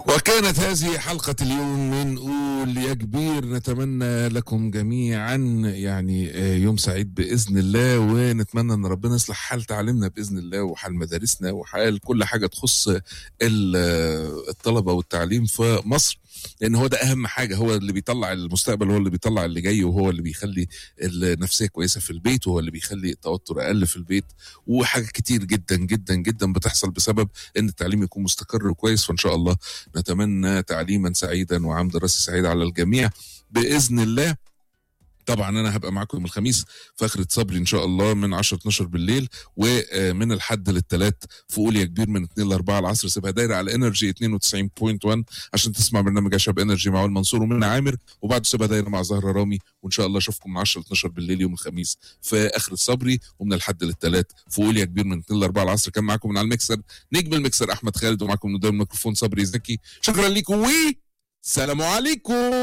وكانت هذه حلقة اليوم من قول يا كبير نتمنى لكم جميعا يعني يوم سعيد بإذن الله ونتمنى أن ربنا يصلح حال تعليمنا بإذن الله وحال مدارسنا وحال كل حاجة تخص الطلبة والتعليم في مصر لان هو ده اهم حاجه هو اللي بيطلع المستقبل هو اللي بيطلع اللي جاي وهو اللي بيخلي النفسيه كويسه في البيت وهو اللي بيخلي التوتر اقل في البيت وحاجات كتير جدا جدا جدا بتحصل بسبب ان التعليم يكون مستقر وكويس فان شاء الله نتمنى تعليما سعيدا وعام دراسي سعيد على الجميع باذن الله طبعا انا هبقى معاكم يوم الخميس فخرة صبري ان شاء الله من 10 12 بالليل ومن الحد للثلاث في قول يا كبير من 2 ل 4 العصر سيبها دايره على انرجي 92.1 عشان تسمع برنامج اشرب انرجي مع المنصور ومنى عامر وبعده سيبها دايره مع زهره رامي وان شاء الله اشوفكم من 10 ل 12 بالليل يوم الخميس في اخرة صبري ومن الحد للثلاث في قول يا كبير من 2 ل 4 العصر كان معاكم من على المكسر نجم المكسر احمد خالد ومعاكم من قدام الميكروفون صبري زكي شكرا لكم و سلام عليكم